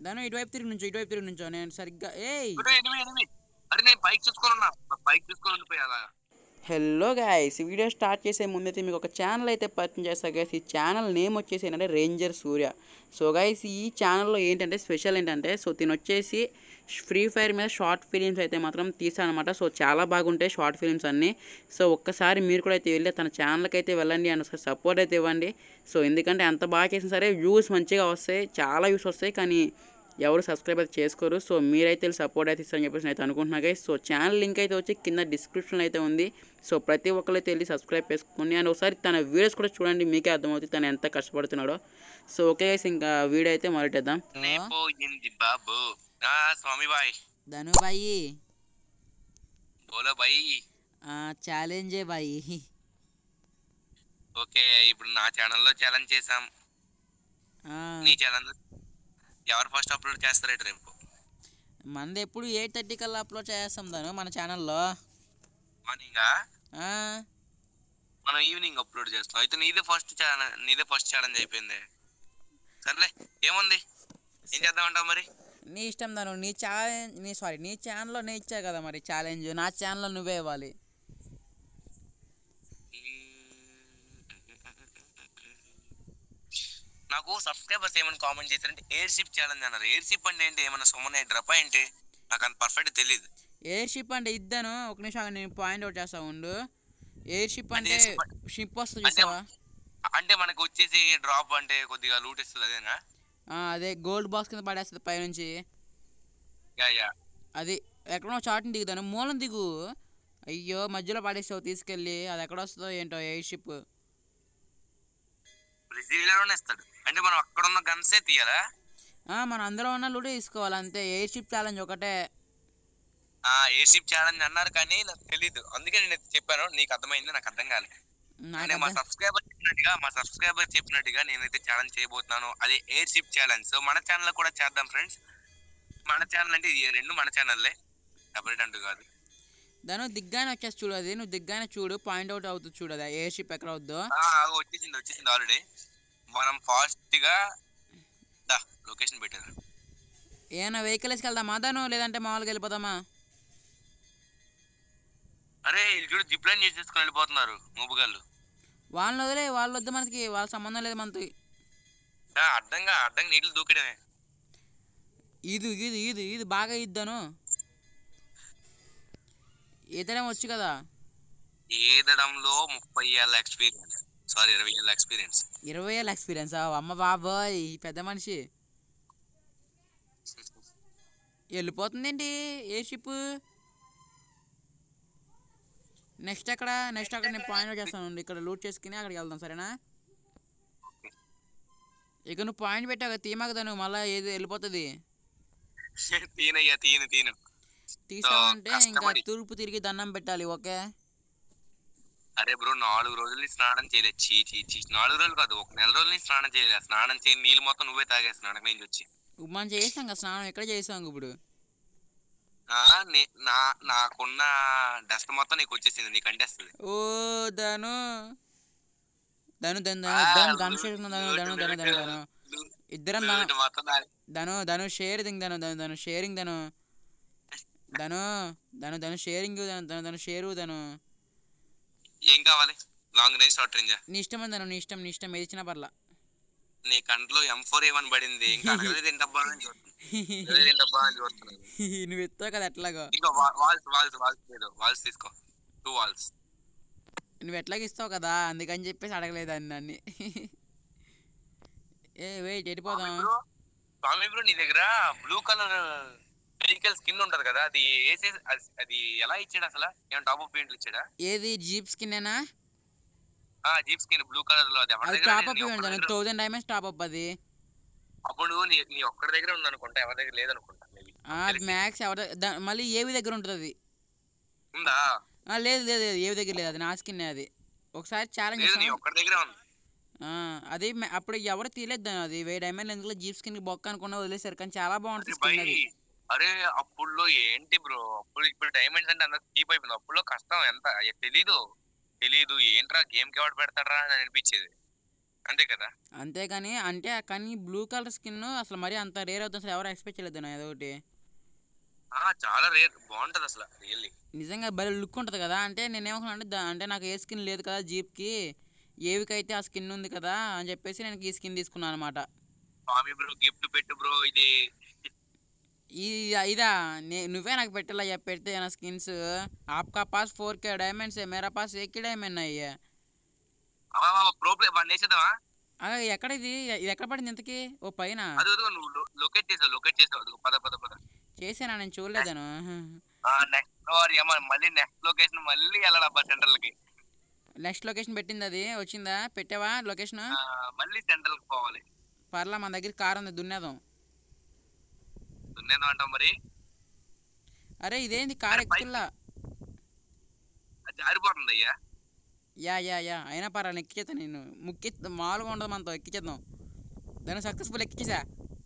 దాని ఇటువైపు తిరిగి నుంచో ఇటువైపు తిరిగి నుంచో నేను సరిగ్గా ఏయ్ ఇప్పుడు ఎనిమి ఎనిమి అరే నేను బైక్ చూసుకొని ఉన్నా బైక్ చూసుకొని ఉండిపోయా అలా హలో గాయస్ వీడియో స్టార్ట్ చేసే ముందైతే మీకు ఒక ఛానల్ అయితే పరిచయం చేస్తా గైస్ ఈ ఛానల్ నేమ్ వచ్చేసి ఏంటంటే రేంజర్ సూర్య సో గైస్ ఈ ఛానల్లో ఏంటంటే స్పెషల్ ఏంటంటే సో తిను వచ్చేసి ఫ్రీ ఫైర్ మీద షార్ట్ ఫిలిమ్స్ అయితే మాత్రం తీసానమాట సో చాలా బాగుంటాయి షార్ట్ ఫిలిమ్స్ అన్నీ సో ఒక్కసారి మీరు కూడా అయితే వెళ్ళి తన ఛానల్కి అయితే వెళ్ళండి అండ్ ఒకసారి సపోర్ట్ అయితే ఇవ్వండి సో ఎందుకంటే ఎంత బాగా చేసినా సరే వ్యూస్ మంచిగా వస్తాయి చాలా వ్యూస్ వస్తాయి కానీ ఎవరు సబ్స్క్రైబ్ అయితే చేసుకోరు సో మీరైతే సపోర్ట్ అయితే ఇస్తారని చెప్పేసి నేను అయితే అనుకుంటున్నా గైస్ సో ఛానల్ లింక్ అయితే వచ్చి కింద డిస్క్రిప్షన్లో అయితే ఉంది సో ప్రతి ఒక్కరు అయితే వెళ్ళి సబ్స్క్రైబ్ చేసుకోండి అండ్ ఒకసారి తన వీడియోస్ కూడా చూడండి మీకే అర్థమవుతుంది తను ఎంత కష్టపడుతున్నాడో సో ఓకే గైస్ ఇంకా వీడియో అయితే మొదలెట్టేద్దాం నే పోయింది బాబు ఆ స్వామి బాయ్ ధను బాయి బోలో బాయ్ ఛాలెంజే బాయి ఓకే ఇప్పుడు నా ఛానల్లో ఛాలెంజ్ చేసాం నీ ఛానల్ ఎవరు ఫస్ట్ అప్లోడ్ చేస్తారేట రేపు మనది ఎప్పుడు ఎయిట్ థర్టీ కల్లా అప్లోడ్ చేస్తాం ధను మన ఛానల్లో మార్నింగ్ మనం ఈవినింగ్ అప్లోడ్ చేస్తాం అయితే నీదే ఫస్ట్ ఛానల్ నీదే ఫస్ట్ ఛాలెంజ్ అయిపోయింది సర్లే ఏముంది ఏం చేద్దామంటావు మరి నీ ఇష్టం ధను నీ ఛాలెంజ్ నీ సారీ నీ ఛానల్లో నేను ఇచ్చా కదా మరి ఛాలెంజ్ నా ఛానల్లో నువ్వే ఇవ్వాలి నాకు సబ్స్క్రైబర్స్ ఏమైనా కామెంట్ చేశారంటే ఎయిర్ షిప్ ఛాలెంజ్ అన్నారు ఎయిర్ షిప్ అంటే ఏంటి ఏమైనా సుమ్మనే డ్రప్ ఏంటి నాకు అంత పర్ఫెక్ట్ తెలియదు ఎయిర్ షిప్ అంటే ఇద్దాను ఒక నిమిషం ఆగు, నేను పాయింట్ అవుట్ చేస్తా ఉండు ఎయిర్ షిప్ అంటే అంటే ship- షిప్ వస్తుంది అంటే చూసావా అంటే మనకు వచ్చేసి డ్రాప్ అంటే కొద్దిగా లూట్ ఇస్తుంది అదేనా ఆ, అదే గోల్డ్ బాక్స్ కింద పడేస్తుంది పైనుంచి యా యా అది ఎక్కడో చాటుని దిగుతాను మూలం దిగు అయ్యో మధ్యలో పడేసావు తీసుకెళ్ళి అది ఎక్కడ వస్తుందో ఏంటో ఎయిర్ షిప్ బ్రెజిల్లోనే ఇస్తాడు అంటే మనం అక్కడ ఉన్న గన్సే తీయాలా మనం అందరం ఉన్న లూటే తీసుకోవాలి అంతే ఎయిర్ షిప్ ఛాలెంజ్ ఒకటే ఆ ఎయిర్ షిప్ ఛాలెంజ్ అన్నారు కానీ నాకు తెలీదు అందుకే నేను ఇది చెప్పాను నీకు అర్థమైంది నాకు అర్థం కాలేదు నాకు అంటే మా అర్థం- సబ్స్క్రైబర్ చెప్పినట్టుగా మా సబ్స్క్రైబర్ చెప్పినట్టుగా నేనైతే ఛాలెంజ్ చేయబోతున్నాను అదే ఎయిర్ షిప్ ఛాలెంజ్ సో మన ఛానల్ కూడా చేద్దాం ఫ్రెండ్స్ మన ఛానల్ అంటే ఇది రెండు మన ఛానల్లే సపరేట్ అంటూ కాదు దాని దిగ్గానే వచ్చేసి చూడు అది నువ్వు దిగ్గానే చూడు పాయింట్ అవుట్ అవుతుంది చూడు అది ఎయిర్ షిప్ ఎక్కడ అవుద్దో ఆ, ఆగు, వచ్చేసింది వచ్చేసింది ఆల్రెడీ మనం ఫాస్ట్ గా దా లొకేషన్ పెట్టారు ఏమైనా వెహికల్ వేసుకెళ్దామా దాను లేదంటే మామూలుగా వెళ్ళిపోదామా అరే వీళ్ళు చూడు జిప్ లైన్ చేసేసుకొని వెళ్ళిపోతున్నారు మూపుగాళ్ళు వాళ్ళని వదిలే వాళ్ళు వద్దు మనకి వాళ్ళ సంబంధం లేదు మనకి ఆ, అడ్డంగా అడ్డంగా నీళ్ళు దూకడమే ఇది ఇది ఇది ఇది బాగా ఇద్దాను ఈతడం వచ్చు కదా ఈదడంలో ముప్పై ఏళ్ళ ఎక్స్పీరియన్స్ సారీ ఇరవై ఏళ్ళ ఎక్స్పీరియన్స్ ఇరవై ఏళ్ళ ఎక్స్పీరియన్స్ అమ్మ బాబోయ్ ఈ పెద్ద మనిషి వెళ్ళిపోతుందేంటి ఏ షిప్ నెక్స్ట్ ఎక్కడ నెక్స్ట్ అక్కడ నేను పాయింట్ చేస్తాను ఇక్కడ లూట్ చేసుకుని అక్కడికి వెళ్దాం సరేనా ఇక నువ్వు పాయింట్ పెట్టావు కదా తీమాకదా నువ్వు మళ్ళీ ఏది వెళ్ళిపోతుంది తీనయ్యా తీను తీను తీసామంటే ఇంకా కష్టపడి. తూర్పు తిరిగి దండం పెట్టాలి ఓకే అరే బ్రో నాలుగు రోజులు నీ స్నానం చేయలేదు చీ చీ చీ నాలుగు రోజులు కాదు ఒక నెల రోజులు నీ స్నానం చేయలేదు స్నానం చేయి నీళ్ళు మొత్తం నువ్వే తాగేస్తున్నాడు అక్కడి నుంచి వచ్చి మనం చేసాం కదా స్నానం ఎక్కడ చేసాం ఇప్పుడు ఆ, నే- నా నాకున్న డస్ట్ మొత్తం నీకు వచ్చేసింది నీకు అంటేస్తుంది ఓ ధను ధను ధను ధను ధను ధను షేర్ ధను ధను ధను ధను ధను ఇద్దరం ధను లూటు మొత్తం నా- Dhanu Dhanu sharing Dhanu Dhanu Dhanu sharing Dhanu Dhanu Dhanu Dhanu sharing Dhanu Dhanu Dhanu share Dhanu ఏం కావాలి లాంగ్ రేంజ్ షార్ట్ రేంజ్ నీ ఇష్టం ధను నీ ఇష్టం నీ ఇష్టం ఏది ఇచ్చినా పర్లా నీ కంట్లో ఎం ఫోర్ ఏమని పడింది ఇంకా అడగలేదు ఏంటబ్బా అని చూస్తున్నాను అడగలేదు ఏంటబ్బా అని చూస్తున్నాను నువ్వు ఎత్తావు కదా ఎట్లాగో ఇంకా వాల్స్ వాల్స్ వాల్స్ లేదు వాల్స్ తీసుకో టూ వాల్స్ నువ్వు ఎట్లాగ ఇస్తావు కదా అందుకని చెప్పేసి అడగలేదు అని నన్ను ఏ వెయిట్ ఎడిపోదాం స్వామి బ్రో నీ దగ్గర బ్లూ కలర్ వెహికల్ స్కిన్ ఉంటది కదా అది వేసే అది- అది ఎలా ఇచ్చాడు అసలు ఏమైనా టాప్ పెయింట్లు ఇచ్చాడా ఏది జీప్ స్కిన్ ఆ జీప్ స్కిన్ బ్లూ కలర్ లో అది ఎవరి అది దగ్గర టాప్ లేదు, అప్ నీ ఒక్కడి ఇవ్వండి దగ్గర- థౌసండ్ డైమండ్స్ టాప్ అప్ అది అప్పుడు నీ నీ ఒక్కడి దగ్గర ఉంది అనుకుంటా ఎవరి దగ్గర లేదనుకుంటా మేబీ ఆ, అది మ్యాక్స్ ఎవరి దగ్గ- దా- మళ్ళీ ఏవి దగ్గర ఉంటుంది అది ఉందా ఆ, లేదు లేదు లేదు ఏవి దగ్గర లేదు అది నా స్కిన్ అది ఒకసారి ఛాలెంజ్ లేదు నీ ఒక్కడి దగ్గరే ఉంది అది మ- అప్పుడు ఎవరు తీయలేదు దాన్ని అది వెయ్యి డైమండ్ ఎందుకు జీప్ స్కిన్ బొక్క అనుకున్నా వదిలేశారు కానీ చాలా బాగుంటుంది అరే బై స్కిన్ అది అరే అప్పుడులో ఏంటి బ్రో అప్పుడు ఇప్పుడు డైమండ్స్ అంటే అంత చీప్ అయిపోయింది అప్పుడులో కష్టం ఎంత అయ్య, తెలీదు తెలీదు ఏంట్రా గేమ్ కి ఎవడు పెడతాడరా అని అనిపించేది అంతే కదా అంతేగాని అంటే కానీ బ్లూ కలర్ స్కిన్ అసలు మరీ అంత రేర్ అవుతుంది అసలు ఎవరు ఎక్స్పెక్ట్ చేయలేదు అన్న ఏదోటి ఆ చాలా రేర్ బాగుంటది అసలు రియల్లీ నిజంగా భలే లుక్ ఉంటుంది కదా అంటే నేనేమనుకున్నా అంటే దా- అంటే నాకు ఏ స్కిన్ లేదు కదా జీప్కి ఏవికైతే ఆ స్కిన్ ఉంది కదా అని చెప్పేసి నేను ఈ స్కిన్ తీసుకున్నాను అనమాట స్వామి బ్రో గిఫ్ట్ పెట్టు బ్రో ఇది ఈ ఇదా నే- నువ్వే నాకు పెట్టాలా చెప్పి పెడితే నా స్కిన్స్ ఆప్కా పాస్ ఫోర్ కే డైమండ్స్ మేరా పాస్ ఏకి డైమండ్ అయ్యా ప్రో ప్లే వాడిని వేసేద్దామా అలా ఎక్కడ ఇది ఇది ఎక్కడ పడింది ఇంతకి ఓ పైన అది అదిగో నువ్వు లొకేట్ చేసావు లొకేట్ చేసావు అదిగో పద పద పద చేసానా నేను చూడలేదను నెక్స్ట్ మళ్ళీ నెక్స్ట్ లొకేషన్ మళ్ళీ వెళ్ళాలబ్బా సెంట్రల్ కి నెక్స్ట్ లొకేషన్ పెట్టింది అది వచ్చిందా పెట్టావా లొకేషన్ ఆ, మళ్ళీ సెంట్రల్ కి పోవాలి పర్లా మన దగ్గర కార్ ఉంది దున్నేదాం దున్నేదో అంటాం మరి అరే ఇదేంది కార్ అరే, పై- ఎక్కుల్లా అది జారిపోతుంది అయ్యా యా యా యా అయినా పర్వాలేదు ఎక్కిచేద్దాం నేను ముక్కి మామూలుగా ఉండదు మనతో ఎక్కిచేద్దాం దాన్ని సక్సెస్ఫుల్ ఎక్కించా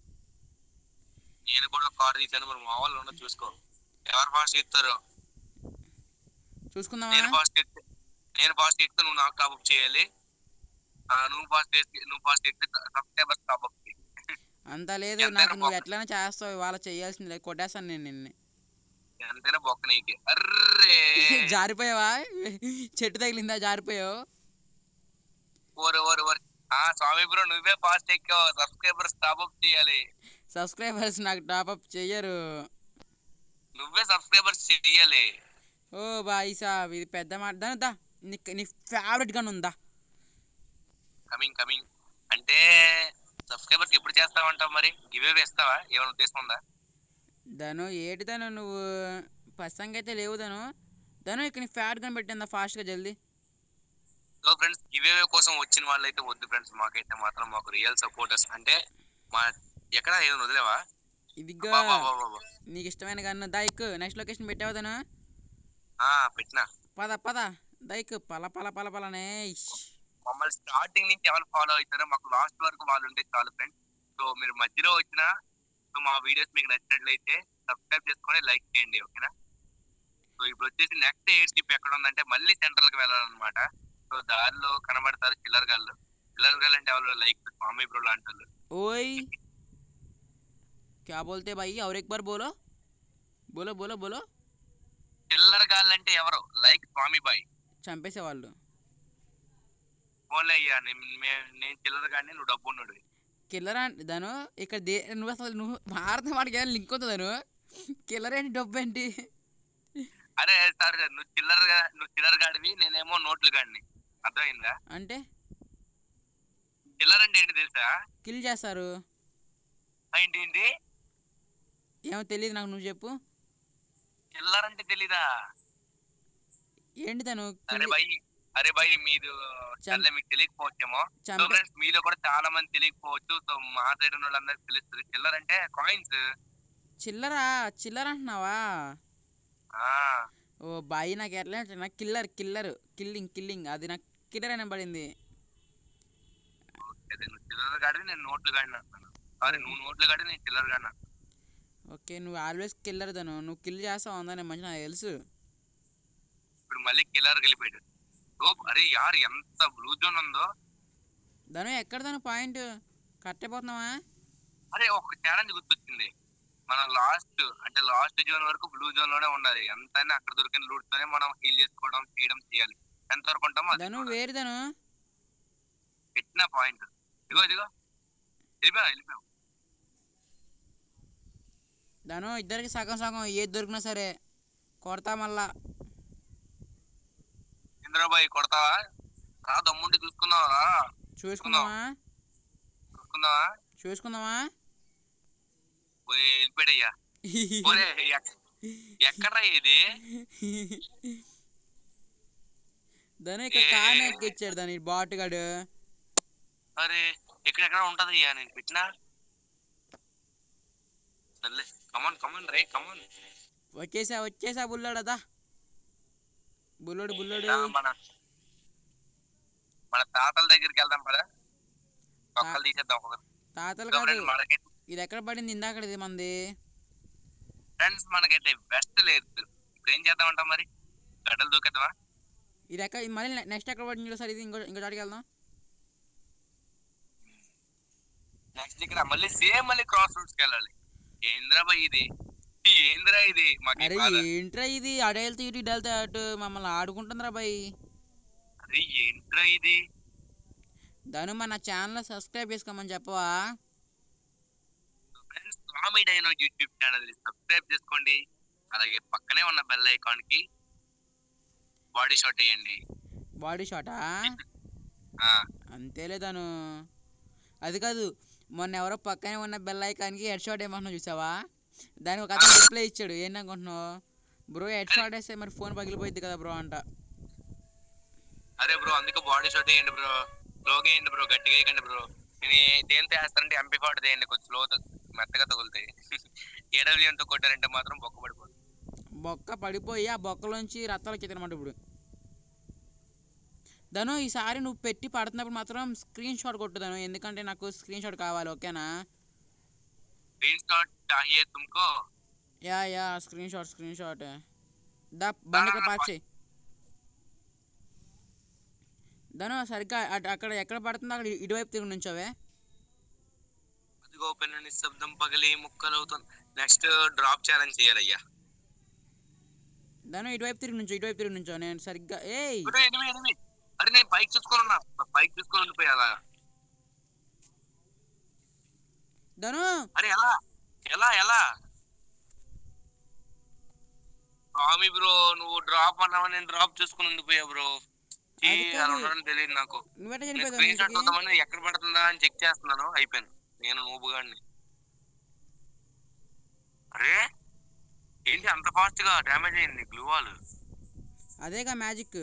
నేను కూడా కార్ తీసాను మరి మా వాళ్ళు ఉన్నది చూసుకో ఎవరు ఫాస్ట్ ఎక్కుతారు నేను చూసుకుందామా ఫాస్ట్ ఎక్కితే నేను ఫాస్ట్ ఎక్కితే నువ్వు నాకు టాప్ చేయాలి ఆ, నువ్వు ఫాస్ట్ ఎక్కి నువ్వు ఫాస్ట్ ఎక్కితే సబ్స్క్రైబర్స్ టాప్ అంత లేదు ఎంతైనా నాకు నువ్వు బాగుంది. ఎట్లైనా చేస్తావు ఇవాళ చేయాల్సింది లేదు కొట్టేస్తాను నేను నిన్ను ఎంతైనా బొక్క నీకు అర్రే జారిపోయావా చెట్టు తగిలిందా జారిపోయావు ఓరు ఓరు ఓరు ఆ స్వామి బ్రో నువ్వే ఫాస్ట్ ఎక్కావు సబ్స్క్రైబర్స్ టాప్ అప్ చేయాలి సబ్స్క్రైబర్స్ నాకు టాప్అప్ చెయ్యరు నువ్వే సబ్స్క్రైబర్స్ చేయాలి ఓ బాయ్ సాబ్ ఇది పెద్ద మాట దాని దా నీ నీ ఫేవరెట్ గన్ ఉందా కమింగ్ కమింగ్ అంటే సబ్స్క్రైబర్స్ ఎప్పుడు చేస్తావంటావు మరి గివే వేస్తావా ఏమైనా ఉద్దేశం ఉందా దాను ఏటి దాను నువ్వు ప్రస్తుతానికి అయితే లేవు దాను దాను ఇక్కడ నీ ఫ్యాట్ గన్ పెట్టిందా ఫాస్ట్గా జల్దీ సో ఫ్రెండ్స్ గివే కోసం వచ్చిన వాళ్ళైతే వద్దు ఫ్రెండ్స్ మాకైతే మాత్రం మాకు రియల్ సపోర్టర్స్ అంటే మా ఎక్కడ ఏదో వదిలేవా ఇదిగా బా, బా, బా, బా, బా. నీకు ఇష్టమైన గన్ దైక్ నెక్స్ట్ లొకేషన్ పెట్టావు దాను ఆ పెట్టినా పద పద దైక్ పల పల పల పలనే ఇష్. మమ్మల్ని స్టార్టింగ్ నుంచి ఎవరు ఫాలో అవుతారో మాకు లాస్ట్ వరకు వాళ్ళు ఉంటే చాలు ఫ్రెండ్స్ సో మీరు మధ్యలో వచ్చిన సో మా వీడియోస్ మీకు నచ్చినట్లయితే సబ్స్క్రైబ్ చేసుకొని లైక్ చేయండి ఓకేనా సో ఇప్పుడు వచ్చేసి నెక్స్ట్ ఎయిట్ స్టిప్ ఎక్కడ ఉందంటే మళ్ళీ సెంట్రల్ కి వెళ్ళాలన్నమాట సో దారిలో కనబడతారు చిల్లర్ గాళ్ళు చిల్లర్ గాళ్ళు అంటే ఎవరు లైక్ స్వామి బ్రో లాంటి వాళ్ళు ఓయ్ क्या बोलते भाई और एक बार बोलो बोलो बोलो बोलो చిల్లర్ గాళ్ళు అంటే ఎవరు లైక్ స్వామి బాయ్ చంపేసే వాళ్ళు ఫోన్లే అయ్యా నేను మే- నేను చిల్లర్ గాడిని నువ్వు డబ్బు ఉన్నాడు కిల్లర్ అంటే దాను ఇక్కడ దే నువ్వు అసలు నువ్వు భారత వాడికి ఏమైనా లింక్ ఉంది దాను కిల్లర్ ఏంటి డబ్బు ఏంటి అరే సరే నువ్వు చిల్లర్ గా- నువ్వు చిల్లర్ గాడివి నేనేమో నోట్లు గాడిని అర్థమైందా అంటే చిల్లర్ అంటే ఏంటి తెలుసా కిల్ చేస్తారు ఆ, ఏంటి ఏంటి ఏమో తెలియదు నాకు నువ్వు చెప్పు చిల్లర్ అంటే తెలీదా ఏంటి తను అరే బాయ్ అరే బాయ్ మీరు చం- చల్లే మీకు తెలియకపోవచ్చేమో సో చంపే ఫ్రెండ్స్ మీలో కూడా చాలా మంది తెలియకపోవచ్చు సో మా సైడ్ ఉన్న వాళ్ళందరికీ తెలుస్తుంది చిల్లర్ అంటే కాయిన్స్ చిల్లరా చిల్లర అంటున్నావా ఓ బాయ్ నాకు ఎట్లా అంటే నాకు కిల్లర్ కిల్లర్ కిల్లింగ్ కిల్లింగ్ అది నాకు కిల్లర్ అని పడింది నువ్వు చిల్లర్ గాడి నేను నోట్లు గాడిన సారీ నువ్వు నోట్లు గాడి నేను చిల్లర్ గాడిన ఓకే నువ్వు ఆల్వేస్ కిల్లర్ తను నువ్వు కిల్ చేస్తావు ఉందని మంచి నాకు తెలుసు ఇప్పుడు మళ్ళీ కిల్లర్ వెళ్ళిపోయాడు సో అరే యార్ ఎంత బ్లూ జోన్ ఉందో ధను ఎక్కడ తను పాయింట్ కట్టపోతున్నావా అరే ఒక ఛాలెంజ్ గుర్తొచ్చింది మనం లాస్ట్ అంటే లాస్ట్ జోన్ వరకు బ్లూ జోన్ లోనే ఉండాలి ఎంతైనా అక్కడ దొరికిన లూట్ తోనే మనం హీల్ చేసుకోవడం చేయడం చేయాలి ఎంత వరకు ఉంటామో అది ధను చూడాలి. వేరు ధను పెట్టిన పాయింట్ ఇదిగో ఇదిగో వెళ్ళిపోయాం వెళ్ళిపోయాం ధను ఇద్దరికి సగం సగం ఏది దొరికినా సరే కొడతా మళ్ళా ఇంద్రబాయ్ కొడతావా రా దమ్ముండి చూసుకుందావా రా చూసుకుందామా చూసుకుందావా చూసుకుందామా పోయి వెళ్ళిపోయాడయ్యా పోరే ఎక్- ఎక్కడ్రా ఇది ధను ఇక్కడ కాన్ ఎక్కిచ్చాడు దాని బాటుగాడు అరే ఎక్కడెక్కడ ఉంటది అయ్యా నేను పెట్టినా సర్లే కమాన్ కమాన్ రే కమాన్ వచ్చేసా వచ్చేసా బుల్లోడు అదా బుల్లోడు బుల్లోడు మన మన తాతల దగ్గరికి వెళ్దాం పదా ఒక్కలు తీసేద్దాం ఒక తాతలు సో కాదు ఫ్రెండ్స్ మనకైతే ఇది ఎక్కడ పడింది ఇందాక ఇది మంది ఫ్రెండ్స్ మనకైతే బెస్ట్ లేదు ఇప్పుడు ఏం చేద్దాం అంటాం మరి గడ్డలు దూకేద్దామా ఇది ఎక్కడ మళ్ళీ నెక్స్ట్ ఎక్కడ పడింది సార్ ఇది ఇంకో ఇంకో చాటికి వెళ్దాం నెక్స్ట్ ఇక్కడ మళ్ళీ సేమ్ మళ్ళీ క్రాస్ రూట్స్ కి వెళ్ళాలి ఏంద్రా భయ్ ఇది ఏంద్రా ఇది మాకు ఈ అరే బాధ. ఏంట్రా ఇది అటు వెళ్తే ఇటు ఇటు వెళ్తే అటు మమ్మల్ని ఆడుకుంటుందిరా బాయ్ అరే ఏంట్రా ఇది దాని మన ఛానల్ సబ్స్క్రైబ్ చేసుకోమని చెప్పవా friends Swami Dino YouTube channel ని సబ్స్క్రైబ్ చేసుకోండి అలాగే పక్కనే ఉన్న బెల్ ఐకాన్ కి బాడీ షాట్ వేయండి బాడీ షాటా ఆ, అంతేలే తను అది కాదు మొన్న ఎవరో పక్కనే ఉన్న బెల్ ఐకాన్కి హెడ్ షాట్ ఏమన్నా చూసావా దానికి ఒక అతను రిప్లై ఇచ్చాడు ఏంటనుకుంటున్నావు బ్రో హెడ్ షాట్ వేస్తే మరి ఫోన్ పగిలిపోయింది కదా బ్రో అంట అరే బ్రో అందుకే బాడీ షాట్ వేయండి బ్రో స్లోగా వేయండి బ్రో గట్టిగా వేయకండి బ్రో నేను ఏ- దేంతో వేస్తానంటే ఎంపీ ఫాట్ వేయండి కొంచెం స్లో మెత్తగా తగులుతాయి ఏడబ్ల్యూఎంతో కొట్టారంటే మాత్రం బొక్క పడిపోతుంది బొక్క పడిపోయి ఆ బొక్కలోంచి రక్తాలు వచ్చేదన్నమాట ఇప్పుడు ధను ఈసారి నువ్వు పెట్టి పడుతున్నప్పుడు మాత్రం స్క్రీన్ షాట్ కొట్టుదాను ఎందుకంటే నాకు స్క్రీన్ షాట్ కావాలి ఓకేనా స్క్రీన్ షాట్ చాహియే తుమ్కో యా యా స్క్రీన్ షాట్ స్క్రీన్ షాట్ దా బండి ఇక్కడ పాస్ చేయి ధను సరిగ్గా అటు అక్కడ ఎక్కడ పడుతుందో అక్కడ ఇటువైపు తిరిగి నుంచోవే అదిగో పెన్ను నిశ్శబ్దం పగిలి ముక్కలవుతుంది నెక్స్ట్ డ్రాప్ ఛాలెంజ్ చేయాలయ్యా ధను ఇటువైపు తిరిగి నుంచో ఇటువైపు తిరిగి నుంచో నేను సరిగ్గా ఏయ్ ఇప్పుడు ఎనిమి ఎనిమి అరే నేను బైక్ చూసుకొని ఉన్నా బైక్ చూసుకొని ఉండిపోయా అలా ధను అరే ఎలా ఎలా ఎలా స్వామి బ్రో నువ్వు డ్రాప్ అన్నావా నేను డ్రాప్ చూసుకుని ఉండిపోయా బ్రో అది కాదు. అలా ఉండడం తెలియదు నాకు నువ్వెట్ట నేను చనిపోయావు స్క్రీన్ షాట్ ఇంటికి? చూద్దామని ఎక్కడ పడుతుందా అని చెక్ చేస్తున్నాను అయిపోయాను నేను నూబుగాడిని అరే ఏంటి అంత ఫాస్ట్ గా డ్యామేజ్ అయింది గ్లూ వాల్ అదేగా మ్యాజిక్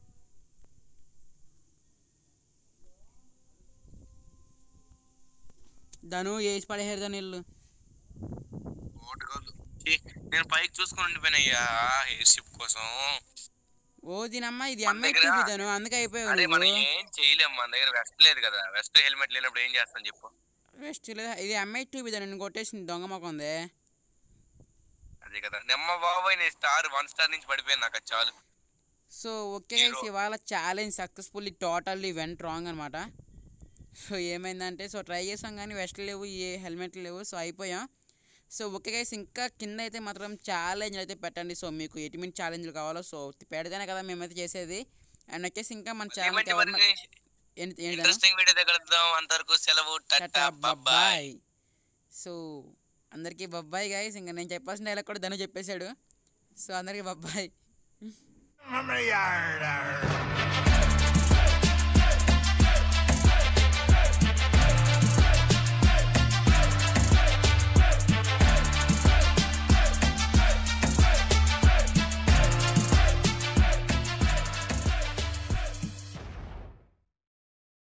ధను వేసి పడేసారు దాని ఇల్లు ఛీ, నేను పైకి చూసుకొని ఉండిపోయినయ్యా ఎయిర్ షిప్ కోసం ఓ దీనమ్మ ఇది మన అమ్మాయి దగ్గర- టీవీ ధను అందుకే అయిపోయావు అరే మనం నువ్వు ఏం చేయలేం మన దగ్గర వెస్ట్ లేదు కదా వెస్ట్ హెల్మెట్ లేనప్పుడు ఏం చేస్తాను చెప్పు వెస్ట్ లేదా ఇది అమ్మాయి టీవీ ధను నేను కొట్టేసింది దొంగ మొక్క ఉంది అదే కదా నెమ్మ బాబాయ్ నేను స్టార్ వన్ స్టార్ నుంచి పడిపోయాను నాకు అది చాలు సో ఓకే గైస్ ఇవాళ challenge successfully totally went wrong అనమాట సో ఏమైందంటే సో ట్రై చేసాం కానీ వెస్ట్ లేవు ఏ హెల్మెట్లు లేవు సో అయిపోయాం సో ఓకే గైస్ ఇంకా కింద అయితే మాత్రం ఛాలెంజ్ అయితే పెట్టండి సో మీకు ఎటువంటి ఛాలెంజ్లు కావాలో సో పెడితేనే కదా మేమైతే చేసేది అండ్ వచ్చేసి ఇంకా మన ఛానల్కి ఎవరన్నా ఏంటి ఏంటి ఇంట్రెస్టింగ్ వీడియో దగ్గర అంతవరకు సెలవు టట్టా బాయ్ బాయ్ సో అందరికీ బబ్బాయ్ గైస్ ఇంకా నేను చెప్పాల్సిన డైలాగ్ కూడా ధను చెప్పేశాడు సో అందరికీ బబ్బాయ్ From the yard.